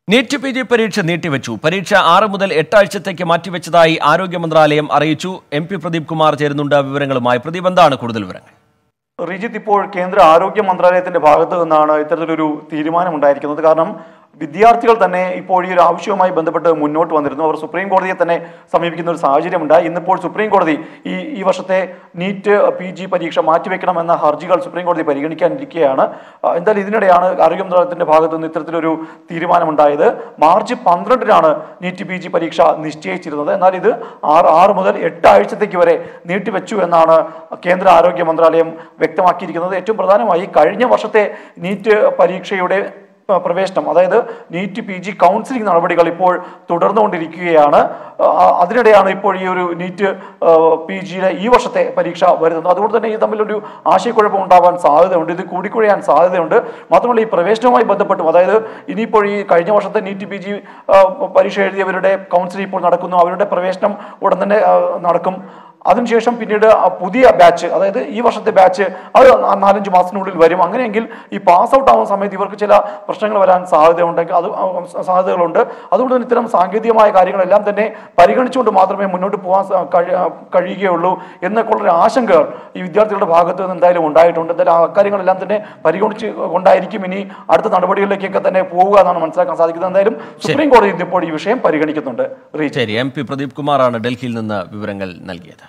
NEET P G പരീക്ഷ നീട്ടിവെച്ചു പരീക്ഷ ആറ് മുതൽ എട്ടാഴ്ചത്തേക്ക് മാറ്റിവെച്ചതായി ആരോഗ്യ മന്ത്രാലയം അറിയിച്ചു എം പി പ്രദീപ് കുമാർ ചേരുന്നുണ്ട് വിവരങ്ങളുമായി പ്രദീപ് എന്താണ് കൂടുതൽ വിവരങ്ങൾ റിജിത്ത് ഇപ്പോൾ കേന്ദ്ര ആരോഗ്യ മന്ത്രാലയത്തിന്റെ ഭാഗത്ത് നിന്നാണ് ഇത്തരത്തിലൊരു തീരുമാനമുണ്ടായിരിക്കുന്നത് കാരണം വിദ്യാർത്ഥികൾ തന്നെ ഇപ്പോൾ ഈ ഒരു ആവശ്യവുമായി ബന്ധപ്പെട്ട് മുന്നോട്ട് വന്നിരുന്നു അവർ സുപ്രീം കോടതിയെ തന്നെ സമീപിക്കുന്ന ഒരു സാഹചര്യമുണ്ടായി ഇന്നിപ്പോൾ സുപ്രീം കോടതി ഈ ഈ വർഷത്തെ നീറ്റ് പി ജി പരീക്ഷ മാറ്റിവെക്കണമെന്ന ഹർജികൾ സുപ്രീം കോടതി പരിഗണിക്കാനിരിക്കുകയാണ് ആ, എന്തായാലും ഇതിനിടെയാണ് ആരോഗ്യ മന്ത്രാലയത്തിന്റെ ഭാഗത്ത് നിന്ന് ഇത്തരത്തിലൊരു തീരുമാനമുണ്ടായത് മാർച്ച് പന്ത്രണ്ടിനാണ് നീറ്റ് പി ജി പരീക്ഷ നിശ്ചയിച്ചിരുന്നത് എന്നാൽ ഇത് ആറ് ആറ് മുതൽ എട്ട് ആഴ്ചത്തേക്ക് വരെ നീട്ടിവെച്ചു എന്നാണ് കേന്ദ്ര ആരോഗ്യ മന്ത്രാലയം വ്യക്തമാക്കിയിരിക്കുന്നത് ഏറ്റവും പ്രധാനമായി കഴിഞ്ഞ വർഷത്തെ നീറ്റ് പരീക്ഷയുടെ പ- പ്രവേശനം അതായത് നീറ്റ് പി ജി കൗൺസിലിംഗ് നടപടികൾ ഇപ്പോൾ തുടർന്നുകൊണ്ടിരിക്കുകയാണ് ആ, അതിനിടെയാണ് ഇപ്പോൾ ഈ ഒരു നീറ്റ് പി ജിയിലെ ഈ വർഷത്തെ പരീക്ഷ വരുന്നത് അതുകൊണ്ട് തന്നെ ഈ തമ്മിലൊരു ആശയക്കുഴപ്പം ഉണ്ടാവാൻ സാധ്യതയുണ്ട് ഇത് കൂടിക്കുഴയാൻ സാധ്യതയുണ്ട് മാത്രമല്ല ഈ പ്രവേശനവുമായി ബന്ധപ്പെട്ടും അതായത് ഇനിയിപ്പോൾ ഈ കഴിഞ്ഞ വർഷത്തെ നീറ്റ് പി ജി പരീക്ഷ എഴുതിയവരുടെ കൗൺസിലിംഗ് ഇപ്പോൾ നടക്കുന്നു അവരുടെ പ്രവേശനം ഉടൻ തന്നെ ആ, നടക്കും അതിനുശേഷം പിന്നീട് ആ പുതിയ ബാച്ച് അതായത് ഈ വർഷത്തെ ബാച്ച് അത് നാ- നാലഞ്ച് മാസത്തിനുള്ളിൽ വരും അങ്ങനെയെങ്കിൽ ഈ പാസ് ഔട്ട് ആവുന്ന സമയത്ത് ഇവർക്ക് ചില പ്രശ്നങ്ങൾ വരാൻ സാധ്യതയുണ്ടെങ്കിൽ അത് ആ, സാധ്യതകളുണ്ട് അതുകൊണ്ട് തന്നെ ഇത്തരം സാങ്കേതികമായ കാര്യങ്ങളെല്ലാം തന്നെ പരിഗണിച്ചുകൊണ്ട് മാത്രമേ മുന്നോട്ട് പോകാൻ സ- കഴി- ആ, കഴിയുകയുള്ളൂ എന്നൊക്കെയുള്ളൊരു ആശങ്കകൾ ഈ വിദ്യാർത്ഥികളുടെ ഭാഗത്ത് നിന്ന് എന്തായാലും ഉണ്ടായിട്ടുണ്ട് എന്തായാലും ആ കാര്യങ്ങളെല്ലാം തന്നെ പരിഗണിച്ച് കൊണ്ടായിരിക്കും ഇനി അടുത്ത നടപടികളിലേക്കൊക്കെ തന്നെ പോവുക എന്നാണ് മനസ്സിലാക്കാൻ സാധിക്കുന്നത് എന്തായാലും സുപ്രീം കോടതി ഇപ്പോൾ ഈ വിഷയം പരിഗണിക്കുന്നുണ്ട് റീച്ച് ശരി എം പി പ്രദീപ് കുമാറാണ് ഡൽഹിയിൽ നിന്ന് വിവരങ്ങൾ നൽകിയത്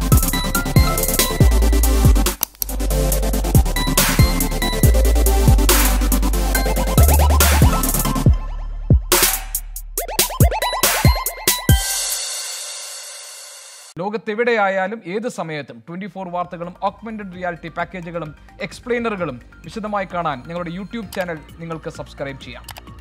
ലോകത്തെവിടെയായാലും ഏത് സമയത്തും ട്വന്റി ഫോർ വാർത്തകളും ഓഗ്മെന്റഡ് റിയാലിറ്റി പാക്കേജുകളും എക്സ്പ്ലെയിനറുകളും വിശദമായി കാണാൻ ഞങ്ങളുടെ യൂട്യൂബ് ചാനൽ നിങ്ങൾക്ക് സബ്സ്ക്രൈബ് ചെയ്യാം